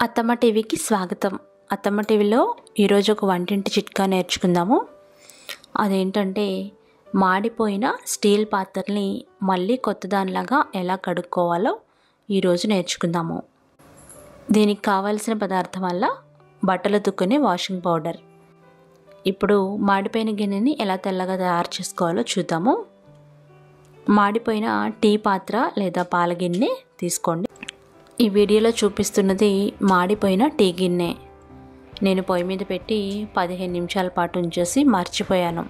అత్తమ్మ టీవీకి స్వాగతం అత్తమ్మ టీవీలో ఈరోజు ఒక వంటింటి చిట్కా నేర్చుకుందాము అదేంటంటే మాడిపోయిన స్టీల్ పాత్రల్ని మళ్ళీ కొత్త దానిలాగా ఎలా కడుక్కోవాలో ఈరోజు నేర్చుకుందాము దీనికి కావాల్సిన పదార్థం వల్ల బట్టలు తుక్కునే వాషింగ్ పౌడర్ ఇప్పుడు మాడిపోయిన గిన్నెని ఎలా తెల్లగా తయారు చేసుకోవాలో చూద్దాము మాడిపోయిన టీ పాత్ర లేదా పాల గిన్నె తీసుకోండి ఈ వీడియోలో చూపిస్తున్నది మాడిపోయిన టీ గిన్నె నేను పొయ్యి మీద పెట్టి పదిహేను నిమిషాల పాటు ఉంచేసి మర్చిపోయాను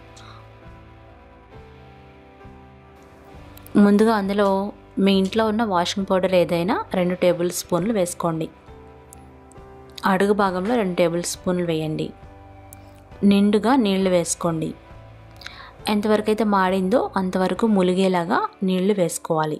ముందుగా అందులో మీ ఇంట్లో ఉన్న వాషింగ్ పౌడర్ ఏదైనా రెండు టేబుల్ స్పూన్లు వేసుకోండి అడుగు భాగంలో రెండు టేబుల్ స్పూన్లు వేయండి నిండుగా నీళ్లు వేసుకోండి ఎంతవరకు అయితే మాడిందో అంతవరకు ములిగేలాగా నీళ్లు వేసుకోవాలి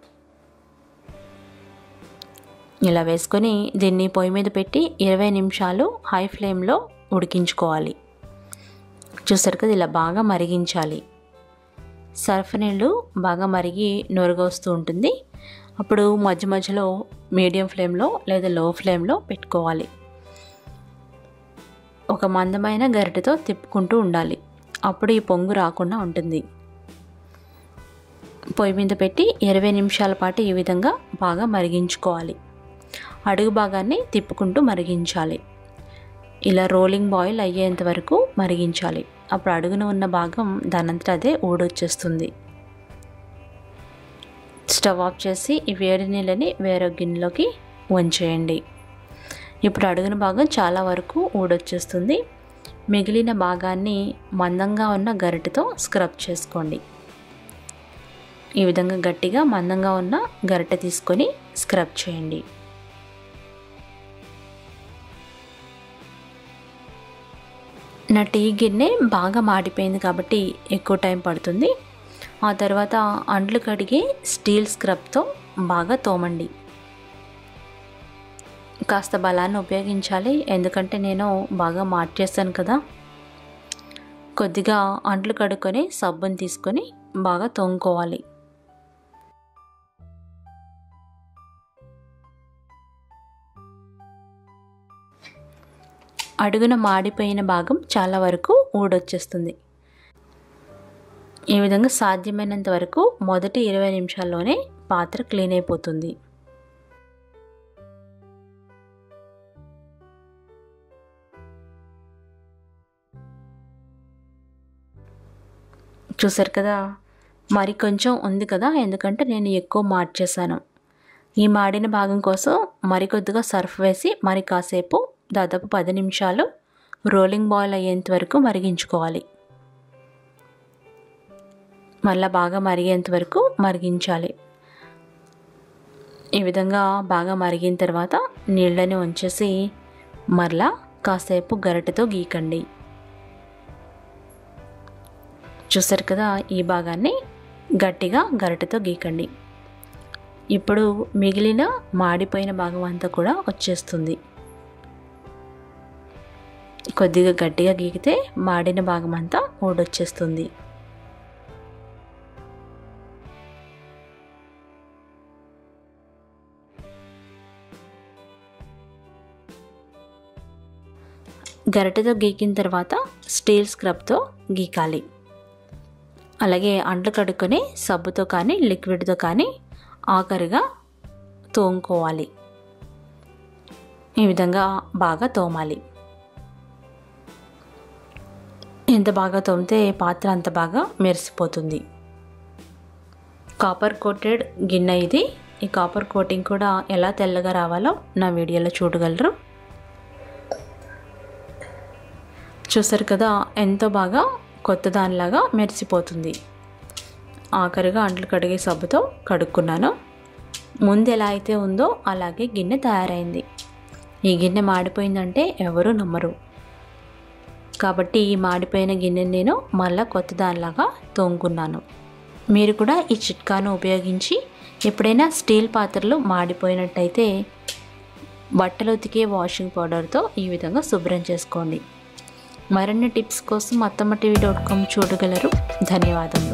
ఇలా వేసుకొని దీన్ని పొయ్యి మీద పెట్టి ఇరవై నిమిషాలు హై ఫ్లేమ్లో ఉడికించుకోవాలి చూసారు కదా ఇలా బాగా మరిగించాలి సర్ఫ్ నీళ్ళు బాగా మరిగి నొరగొస్తూ ఉంటుంది అప్పుడు మధ్య మధ్యలో మీడియం ఫ్లేమ్లో లేదా లో ఫ్లేమ్లో పెట్టుకోవాలి ఒక మందమైన గరిటెతో తిప్పుకుంటూ ఉండాలి అప్పుడు ఈ పొంగు రాకుండా ఉంటుంది పొయ్యి మీద పెట్టి ఇరవై నిమిషాల పాటు ఈ విధంగా బాగా మరిగించుకోవాలి అడుగు భాగాన్ని తిప్పుకుంటూ మరిగించాలి ఇలా రోలింగ్ బాయిల్ అయ్యేంత వరకు మరిగించాలి అప్పుడు అడుగున ఉన్న భాగం దానంతట అదే ఊడొచ్చేస్తుంది స్టవ్ ఆఫ్ చేసి ఈ వేడి నీళ్ళని వేరే గిన్నెలోకి వంచేయండి ఇప్పుడు అడుగున భాగం చాలా వరకు ఊడొచ్చేస్తుంది మిగిలిన భాగాన్ని మందంగా ఉన్న గరిటెతో స్క్రబ్ చేసుకోండి ఈ విధంగా గట్టిగా మందంగా ఉన్న గరిటె తీసుకొని స్క్రబ్ చేయండి నా టీ గిన్నె బాగా మాడిపోయింది కాబట్టి ఎక్కువ టైం పడుతుంది ఆ తర్వాత అంట్లు కడిగి స్టీల్ స్క్రబ్తో బాగా తోమండి కాస్త బలాన్ని ఉపయోగించాలి ఎందుకంటే నేను బాగా మార్చేస్తాను కదా కొద్దిగా అంట్లు కడుక్కొని సబ్బుని తీసుకొని బాగా తోముకోవాలి అడుగున మాడిపోయిన భాగం చాలా వరకు ఊడొచ్చేస్తుంది ఈ విధంగా సాధ్యమైనంత వరకు మొదటి ఇరవై నిమిషాల్లోనే పాత్ర క్లీన్ అయిపోతుంది చూసారు కదా మరి కొంచెం ఉంది కదా ఎందుకంటే నేను ఎక్కువ మార్చేశాను ఈ మాడిన భాగం కోసం మరికొద్దిగా సర్ఫ్ వేసి మరి కాసేపు దాదాపు పది నిమిషాలు రోలింగ్ బాయిల్ అయ్యేంత వరకు మరిగించుకోవాలి మళ్ళీ బాగా మరిగేంత వరకు మరిగించాలి ఈ విధంగా బాగా మరిగిన తర్వాత నీళ్ళని ఉంచేసి మరలా కాసేపు గరిటెతో గీకండి చూసారు కదా ఈ భాగాన్ని గట్టిగా గరిటెతో గీకండి ఇప్పుడు మిగిలిన మాడిపోయిన భాగం అంతా కూడా వచ్చేస్తుంది కొద్దిగా గట్టిగా గీకితే మాడిన భాగం అంతా ఊడొచ్చేస్తుంది గరిటెతో గీకిన తర్వాత స్టీల్ స్క్రబ్తో గీకాలి అలాగే అంట్లు కడుక్కొని సబ్బుతో కానీ లిక్విడ్తో కానీ ఆఖరిగా తోముకోవాలి ఈ విధంగా బాగా తోమాలి ఎంత బాగా తోమితే పాత్ర అంత బాగా మెరిసిపోతుంది కాపర్ కోటెడ్ గిన్నె ఇది ఈ కాపర్ కోటింగ్ కూడా ఎలా తెల్లగా రావాలో నా వీడియోలో చూడగలరు చూసారు కదా ఎంతో బాగా కొత్త దానిలాగా మెరిసిపోతుంది ఆఖరిగా అంట్లు కడిగే సబ్బుతో కడుక్కున్నాను ముందు ఎలా అయితే ఉందో అలాగే గిన్నె తయారైంది ఈ గిన్నె మాడిపోయిందంటే ఎవరు నమ్మరు కాబట్టి ఈ మాడిపోయిన గిన్నెని నేను మళ్ళీ కొత్త దానిలాగా తోముకున్నాను మీరు కూడా ఈ చిట్కాను ఉపయోగించి ఎప్పుడైనా స్టీల్ పాత్రలు మాడిపోయినట్టయితే బట్టలు ఉతికే వాషింగ్ పౌడర్తో ఈ విధంగా శుభ్రం చేసుకోండి మరిన్ని టిప్స్ కోసం అత్తమ్మ టీవీ డాట్ కామ్ చూడగలరు ధన్యవాదములు